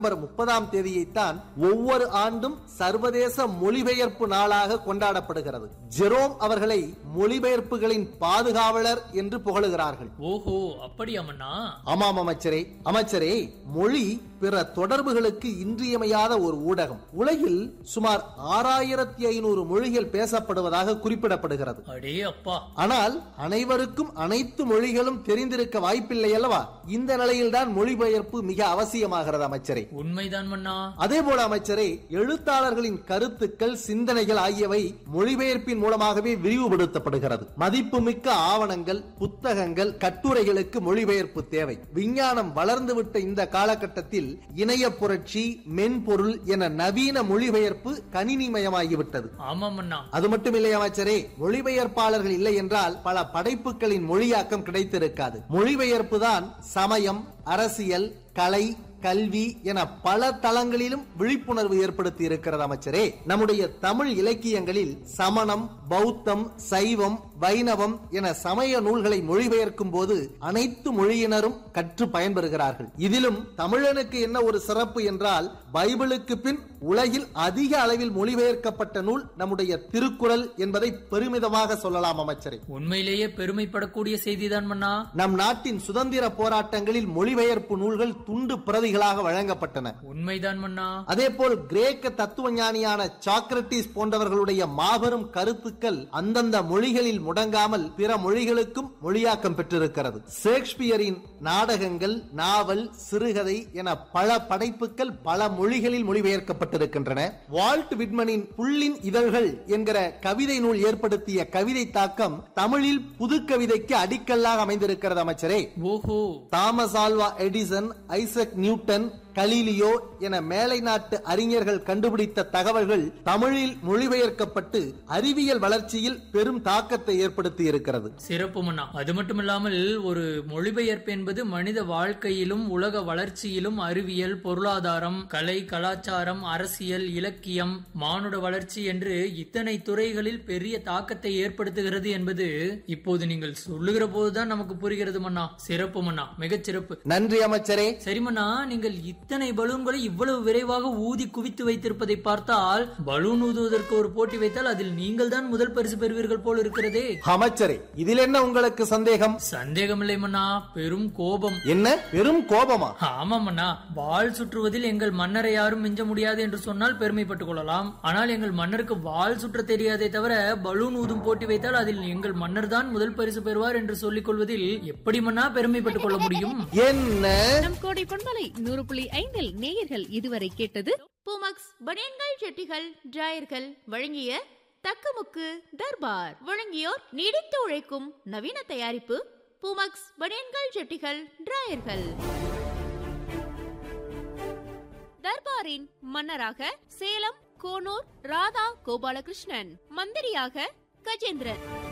September முப்பதாம் தேதியைத்தான் ஒவ்வொரு ஆண்டும் சர்வதேச மொழிபெயர்ப்பு நாளாக கொண்டாடப்படுகிறது ஜெரோம் அவர்களை மொழிபெயர்ப்புகளின் பாதுகாவலர் என்று புகழுகிறார்கள் ஓஹோ அப்படியா மன்னா ஆமாம் அமைச்சரே அமைச்சரே மொழி பிற தொடர்புகளுக்கு இன்றியமையாத ஒரு ஊடகம் உலகில் சுமார் ஆறாயிரத்தி ஐநூறு மொழிகள் பேசப்படுவதாக குறிப்பிடப்படுகிறது அடே அப்பா ஆனால் அனைவருக்கும் அனைத்து மொழிகளும் தெரிந்திருக்க வாய்ப்பில்லை அல்லவா இந்த நிலையில்தான் மொழிபெயர்ப்பு மிக அவசியமாகிறது அமைச்சரே உண்மைதான் மன்னா அதே போல அமைச்சரே எழுத்தாளர்களின் கருத்துக்கள் சிந்தனைகள் ஆகியவை மொழிபெயர்ப்பின் மூலமாகவே விரிவுபடுத்தப்படுகிறது மதிப்புமிக்க ஆவணங்கள் புத்தகங்கள் கட்டுரைகளுக்கு மொழிபெயர்ப்பு தேவை விஞ்ஞானம் வளர்ந்துவிட்ட இந்த காலகட்டத்தில் இணைய புரட்சி மென்பொருள் என நவீன மொழிபெயர்ப்பு கணினிமயமாகிவிட்டது ஆமா மன்னா அது மட்டுமில்லை அமைச்சரே மொழிபெயர்ப்பாளர்கள் இல்லை என்றால் பல படைப்புகளின் மொழியாக்கம் கிடைத்திருக்காது மொழிபெயர்ப்பு தான் சமயம் அரசியல் கலை கல்வி என பல தளங்களிலும் விழிப்புணர்வு ஏற்படுத்தி இருக்கிறது அமைச்சரே நம்முடைய தமிழ் இலக்கியங்களில் சமணம் பௌத்தம் சைவம் வைணவம் என சமய நூல்களை மொழிபெயர்க்கும் போது அனைத்து மொழியினரும் கற்று பயன்பெறுகிறார்கள் இதிலும் தமிழனுக்கு என்ன ஒரு சிறப்பு என்றால் பைபிளுக்கு பின் உலகில் அதிக அளவில் மொழிபெயர்க்கப்பட்ட நூல் நம்முடைய திருக்குறள் என்பதை பெருமிதமாக சொல்லலாம் அமைச்சரே உண்மையிலேயே பெருமைப்படக்கூடிய செய்திதான் மன்னா நம் நாட்டின் சுதந்திர போராட்டங்களில் மொழிபெயர்ப்பு நூல்கள் துண்டு பிரதிகளாக வழங்கப்பட்டன உண்மைதான் மன்னா அதேபோல் கிரேக்க தத்துவ ஞானியான சாக்ரட்டிஸ் போன்றவர்களுடைய மாபெரும் கருத்துக்கள் அந்தந்த மொழிகளில் முடங்காமல் பிற மொழிகளுக்கும் மொழியாக்கம் பெற்றிருக்கிறது ஷேக்ஸ்பியரின் நாடகங்கள் நாவல் சிறுகதை என பல படைப்புகள் பல மொழிகளில் மொழிபெயர்க்கப்பட்டிருக்கின்றன வால்ட் விட்மனின் புள்ளின் இதழ்கள் என்கிற கவிதை நூல் ஏற்படுத்திய கவிதை தாக்கம் தமிழில் புது கவிதைக்கு அடிக்கல்லாக அமைந்திருக்கிறது அமைச்சரே ஓஹோ Thomas Alva Edison Isaac Newton Galileo என மேலை நாட்டு அறிஞர்கள் கண்டுபிடித்த தகவல்கள் தமிழில் மொழிபெயர்க்கப்பட்டு அறிவியல் வளர்ச்சியில் பெரும் தாக்கத்தை ஏற்படுத்தி இருக்கிறது சிறப்பு மன்னா அது மட்டுமில்லாமல் ஒரு மொழிபெயர்ப்பு என்பது மனித வாழ்க்கையிலும் உலக வளர்ச்சியிலும் அறிவியல் பொருளாதாரம் கலை கலாச்சாரம் அரசியல் இலக்கியம் மானுட வளர்ச்சி என்று இத்தனை துறைகளில் பெரிய தாக்கத்தை ஏற்படுத்துகிறது என்பது இப்போது நீங்கள் சொல்லுகிற போதுதான் நமக்கு புரிகிறது மன்னா சிறப்பு மன்னா மிகச் சிறப்பு நன்றி அமைச்சரே சரி மன்னா நீங்கள் இத்தனை பலூன்களை இவ்வளவு விரைவாக ஊதி குவித்து வைத்திருப்பதை பார்த்தால் பலூன் ஊதுவதற்கு ஒரு போட்டி வைத்தால் அதில் நீங்கள் தான் முதல் பரிசு பெறுவீர்கள் போல் இருக்கிறதே அமைச்சரே இதில் என்ன உங்களுக்கு சந்தேகம் சந்தேகமில்லை மன்னா பெரும் கோபம் என்ன பெரும் கோபமா ஆமாம் அண்ணா வாள் சுற்றுவதில் எங்கள் மன்னரை யாரும் மிஞ்ச முடியாது என்று சொன்னால் பெருமைப்பட்டுக் கொள்ளலாம் ஆனால் எங்கள் மன்னருக்கு வாள் சுற்ற தெரியாதே தவிர பலூன் ஊதும் போட்டி வைத்தால் அதில் எங்கள் மன்னர் தான் முதல் பரிசு பெறுவார் என்று சொல்லிக் கொள்வதில் எப்படி மன்னா பெருமைப்பட்டுக் கொள்ள முடியும் என்ன நம் கோடை பொன்மலை நூறு புள்ளி ஐந்தில் நேயர்கள் இதுவரை கேட்டது பூமக்ஸ் பனியன்கள் ஜெட்டிகள் டிராயர்கள் வழங்கிய தக்கமுக்கு தர்பார் வழங்கியோர் நீடித்து உழைக்கும் நவீன தயாரிப்பு பூமக்ஸ் பனியன்கள் ஜெட்டிகள் டிராயர்கள் தர்பாரின் மன்னராக சேலம் கோனூர் ராதா கோபாலகிருஷ்ணன் மந்திரியாக கஜேந்திரன்